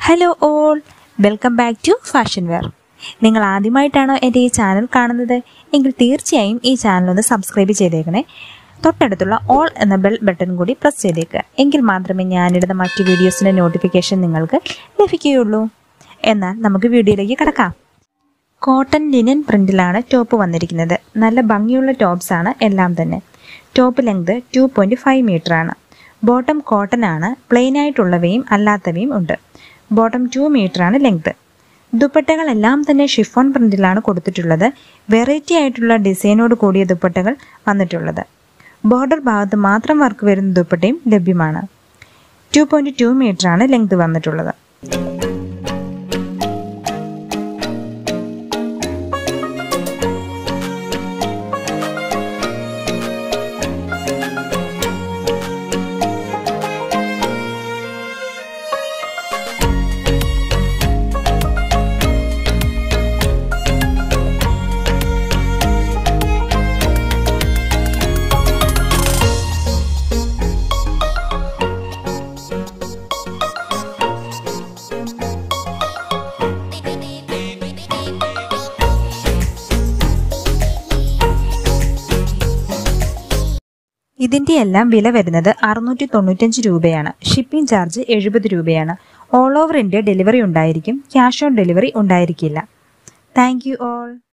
hello all welcome back to fashion wear നിങ്ങൾ ആദ്യമായിട്ടാണോ എൻ്റെ ഈ ചാനൽ കാണുന്നത് എങ്കിൽ തീർച്ചയായും ഈ ചാനൽ ഒന്ന് സബ്സ്ക്രൈബ് ചെയ്തേക്കണേ തൊട്ടടുത്തുള്ള ഓൾ എന്ന ബെൽ ബട്ടൺ കൂടി പ്രസ് ചെയ്തേക്കുക എങ്കിൽ മാത്രമേ ഞാനിടുന്ന മറ്റു വീഡിയോസിൻ്റെ നോട്ടിഫിക്കേഷൻ നിങ്ങൾക്ക് ലഭിക്കുകയുള്ളൂ എന്നാൽ നമുക്ക് വീഡിയോയിലേക്ക് കിടക്കാം കോട്ടൺ ലിനൻ പ്രിന്റിലാണ് ടോപ്പ് വന്നിരിക്കുന്നത് നല്ല ഭംഗിയുള്ള ടോപ്സ് ആണ് എല്ലാം തന്നെ top length two point five metre ആണ് ബോട്ടം കോട്ടൺ ആണ് പ്ലെയിൻ ആയിട്ടുള്ളവയും അല്ലാത്തവയും ഉണ്ട് ബോട്ടം ടു മീറ്റർ ആണ് ലെങ്ത് ദുപ്പട്ടകളെല്ലാം തന്നെ ഷിഫോൺ പ്രിന്റിലാണ് കൊടുത്തിട്ടുള്ളത് വെറൈറ്റി ആയിട്ടുള്ള ഡിസൈനോട് കൂടിയ ദുപ്പട്ടകൾ വന്നിട്ടുള്ളത് ബോർഡർ ഭാഗത്ത് മാത്രം വർക്ക് വരുന്ന ദുപ്പട്ടയും ലഭ്യമാണ് ടു പോയിൻറ്റ് ടു മീറ്റർ ആണ് ലെങ്ത് വന്നിട്ടുള്ളത് ഇതിന്റെ എല്ലാം വില വരുന്നത് അറുന്നൂറ്റി തൊണ്ണൂറ്റഞ്ച് രൂപയാണ് ഷിപ്പിംഗ് ചാർജ് എഴുപത് രൂപയാണ് ഓൾ ഓവർ ഇന്ത്യ ഡെലിവറി ഉണ്ടായിരിക്കും ക്യാഷ് ഓൺ ഡെലിവറി ഉണ്ടായിരിക്കില്ല താങ്ക് യു ഓൾ